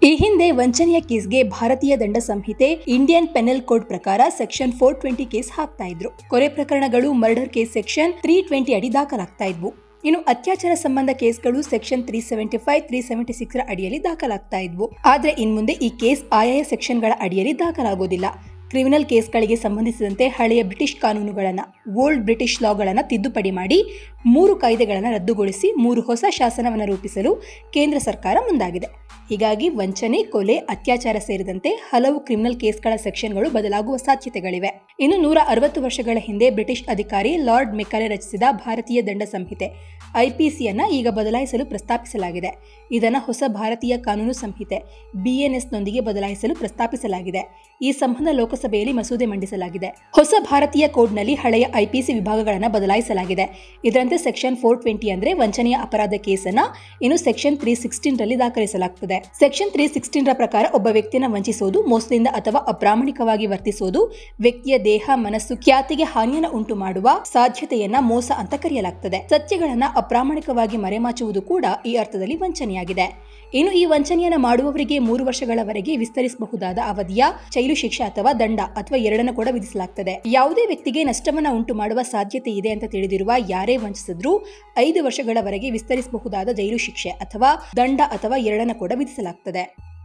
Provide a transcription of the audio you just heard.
ಈ ಹಿಂದೆ ವಂಚನೆಯ ಕೇಸ್ಗೆ ಭಾರತೀಯ ದಂಡ ಸಂಹಿತೆ ಇಂಡಿಯನ್ ಪೆನಲ್ ಕೋಡ್ ಪ್ರಕಾರ ಸೆಕ್ಷನ್ ಫೋರ್ ಟ್ವೆಂಟಿ ಕೇಸ್ ಹಾಕ್ತಾ ಇದ್ರು ಕೊಲೆ ಪ್ರಕರಣಗಳು murder case section three twenty ಅಡಿ ದಾಖಲಾಗ್ತಾ ಇದ್ವು ಇನ್ನು ಅತ್ಯಾಚಾರ ಸಂಬಂಧ ಕೇಸ್ಗಳು section three seventy five three seventy six ಅಡಿಯಲ್ಲಿ ದಾಖಲಾಗ್ತಾ ಇದ್ವು ಆದ್ರೆ ಇನ್ಮುಂದೆ ಈ ಕೇಸ್ ಆಯಾಯ ಸೆಕ್ಷನ್ಗಳ ಅಡಿಯಲ್ಲಿ ದಾಖಲಾಗೋದಿಲ್ಲ ಕ್ರಿಮಿನಲ್ ಕೇಸ್ಗಳಿಗೆ ಸಂಬಂಧಿಸಿದಂತೆ ಹಳೆಯ ಬ್ರಿಟಿಷ್ ಕಾನೂನುಗಳನ್ನು ಓಲ್ಡ್ ಬ್ರಿಟಿಷ್ ಲಾಗಳನ್ನು ತಿದ್ದುಪಡಿ ಮಾಡಿ ಮೂರು ಕಾಯ್ದೆಗಳನ್ನು ರದ್ದುಗೊಳಿಸಿ ಮೂರು ಹೊಸ ಶಾಸನವನ್ನು ರೂಪಿಸಲು ಕೇಂದ್ರ ಸರ್ಕಾರ ಮುಂದಾಗಿದೆ ಹೀಗಾಗಿ ವಂಚನೆ ಕೊಲೆ ಅತ್ಯಾಚಾರ ಸೇರಿದಂತೆ ಹಲವು ಕ್ರಿಮಿನಲ್ ಕೇಸ್ಗಳ ಸೆಕ್ಷನ್ಗಳು ಬದಲಾಗುವ ಸಾಧ್ಯತೆಗಳಿವೆ ಇನ್ನು ನೂರ ಅರವತ್ತು ವರ್ಷಗಳ ಹಿಂದೆ ಬ್ರಿಟಿಷ್ ಅಧಿಕಾರಿ ಲಾರ್ಡ್ ಮೆಕಾಲೆ ರಚಿಸಿದ ಭಾರತೀಯ ದಂಡ ಸಂಹಿತೆ ಐಪಿಸಿಯನ್ನ ಈಗ ಬದಲಾಯಿಸಲು ಪ್ರಸ್ತಾಪಿಸಲಾಗಿದೆ ಇದನ್ನು ಹೊಸ ಭಾರತೀಯ ಕಾನೂನು ಸಂಹಿತೆ ಬಿಎನ್ಎಸ್ನೊಂದಿಗೆ ಬದಲಾಯಿಸಲು ಪ್ರಸ್ತಾಪಿಸಲಾಗಿದೆ ಈ ಸಂಬಂಧ ಲೋಕಸಭೆಯಲ್ಲಿ ಮಸೂದೆ ಮಂಡಿಸಲಾಗಿದೆ ಹೊಸ ಭಾರತೀಯ ಕೋಡ್ನಲ್ಲಿ ಹಳೆಯ ಐಪಿಸಿ ವಿಭಾಗಗಳನ್ನು ಬದಲಾಯಿಸಲಾಗಿದೆ ಇದರಂತೆ ಸೆಕ್ಷನ್ ಫೋರ್ ಟ್ವೆಂಟಿ ಅಂದ್ರೆ ವಂಚನೆಯ ಅಪರಾಧ ಕೇಸನ್ನ ಇನ್ನು ಸೆಕ್ಷನ್ ತ್ರೀ ಸಿಕ್ಸ್ಟೀನ್ ರಲ್ಲಿ ದಾಖಲಿಸಲಾಗುತ್ತದೆ ಸೆಕ್ಷನ್ ತ್ರೀ ಸಿಕ್ಸ್ಟೀನ್ ರ ಪ್ರಕಾರ ಒಬ್ಬ ವ್ಯಕ್ತಿಯನ್ನು ವಂಚಿಸುವುದು ಮೋಸದಿಂದ ಅಥವಾ ಅಪ್ರಾಮಾಣಿಕವಾಗಿ ವರ್ತಿಸುವುದು ವ್ಯಕ್ತಿಯ ದೇಹ ಮನಸ್ಸು ಖ್ಯಾತಿಗೆ ಹಾನಿಯನ್ನು ಉಂಟು ಮಾಡುವ ಸಾಧ್ಯತೆಯನ್ನ ಮೋಸ ಅಂತ ಕರೆಯಲಾಗ್ತದೆ ಸತ್ಯಗಳನ್ನ ಅಪ್ರಾಮಾಣಿಕವಾಗಿ ಮರೆಮಾಚುವುದು ಕೂಡ ಈ ಅರ್ಥದಲ್ಲಿ ವಂಚನೆಯಾಗಿದೆ ಇನ್ನು ಈ ವಂಚನೆಯನ್ನ ಮಾಡುವವರಿಗೆ ಮೂರು ವರ್ಷಗಳವರೆಗೆ ವಿಸ್ತರಿಸಬಹುದಾದ ಅವಧಿಯ ಜೈಲು ಶಿಕ್ಷೆ ಅಥವಾ ದಂಡ ಅಥವಾ ಎರಡನ್ನು ಕೂಡ ವಿಧಿಸಲಾಗ್ತದೆ ಯಾವುದೇ ವ್ಯಕ್ತಿಗೆ ನಷ್ಟವನ್ನ ಉಂಟು ಮಾಡುವ ಸಾಧ್ಯತೆ ಇದೆ ಅಂತ ತಿಳಿದಿರುವ ಯಾರೇ ವಂಚಿಸಿದ್ರೂ ಐದು ವರ್ಷಗಳವರೆಗೆ ವಿಸ್ತರಿಸಬಹುದಾದ ಜೈಲು ಶಿಕ್ಷೆ ಅಥವಾ ದಂಡ ಅಥವಾ ಎರಡನ್ನು ಕೂಡ ವಿಧಿಸಲಾಗ್ತದೆ